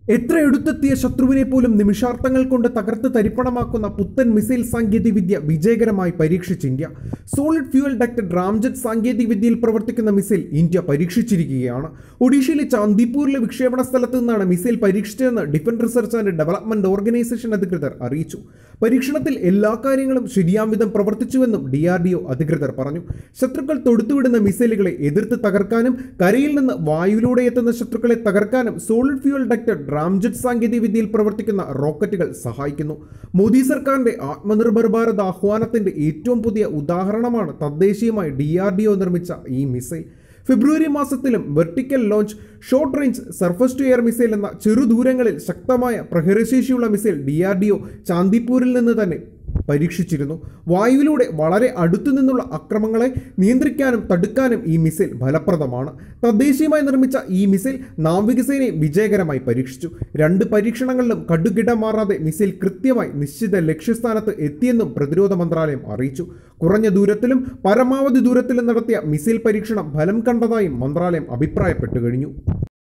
എത്ര എടുത്തെത്തിയ ശത്രുവിനെ പോലും നിമിഷാർത്ഥങ്ങൾ കൊണ്ട് തകർത്ത് തരിപ്പണമാക്കുന്ന പുത്തൻ മിസൈൽ സാങ്കേതികവിദ്യ വിജയകരമായി പരീക്ഷിച്ച് India solid fuel ducted ramjet സാങ്കേതികവിദ്യയിൽ പ്രവർത്തിക്കുന്ന മിസൈൽ ഇന്ത്യ പരീക്ഷിച്ചിരിക്കുകയാണ് ഒഡീഷയിലെ ചാന്ദിപ്പൂരിലെ വിക്ഷേപണ സ്ഥലത്ത് നിന്നാണ് മിസൈൽ പരീക്ഷിച്ചതെന്ന് defence research and development organisation അധികൃതർ അറിയിച്ചു പരീക്ഷണത്തിൽ എല്ലാ കാര്യങ്ങളും ശരിയാം വിധം പ്രവർത്തിച്ചുവെന്നും ഡി ആർ ഡി ഒ അധികൃതർ പറഞ്ഞു ശത്രുക്കൾ തൊടുത്തുവിടുന്ന മിസൈലുകളെ എതിർത്ത് തകർക്കാനും കരയിൽ നിന്ന് വായുവിലൂടെ എത്തുന്ന ശത്രുക്കളെ തകർക്കാനും സോളിഡ് ഫ്യൂവൽ ഡക്റ്റഡ് റാംജെറ്റ് സാങ്കേതികവിദ്യയിൽ പ്രവർത്തിക്കുന്ന റോക്കറ്റുകൾ സഹായിക്കുന്നു മോദി സർക്കാരിന്റെ ആത്മനിർഭർ ഭാരത് ആഹ്വാനത്തിന്റെ ഏറ്റവും പുതിയ ഉദാഹരണമാണ് തദ്ദേശീയമായി ഡി ആർ ഡി ഒ നിർമ്മിച്ച ഈ മിസൈൽ ഫെബ്രുവരി മാസത്തിലും vertical launch short range surface to air missile എന്ന ചെറുദൂരങ്ങളിൽ ശക്തമായ പ്രഹരശേഷിയുള്ള missile D R D O ചാന്ദിപ്പൂരിൽ നിന്ന് തന്നെ പരീക്ഷിച്ചിരുന്നു വായുവിലൂടെ വളരെ അടുത്തു നിന്നുള്ള അക്രമങ്ങളെ നിയന്ത്രിക്കാനും തടുക്കാനും ഈ മിസൈൽ ഫലപ്രദമാണ് തദ്ദേശീയമായി നിർമ്മിച്ച ഈ മിസൈൽ നാവികസേനയെ വിജയകരമായി പരീക്ഷിച്ചു രണ്ട് പരീക്ഷണങ്ങളിലും കടുകിട മാറാതെ മിസൈൽ കൃത്യമായി നിശ്ചിത ലക്ഷ്യസ്ഥാനത്ത് എത്തിയെന്നും പ്രതിരോധ മന്ത്രാലയം അറിയിച്ചു കുറഞ്ഞ ദൂരത്തിലും പരമാവധി ദൂരത്തിലും നടത്തിയ മിസൈൽ പരീക്ഷണം ഫലം കണ്ടതായും മന്ത്രാലയം അഭിപ്രായപ്പെട്ടു കഴിഞ്ഞു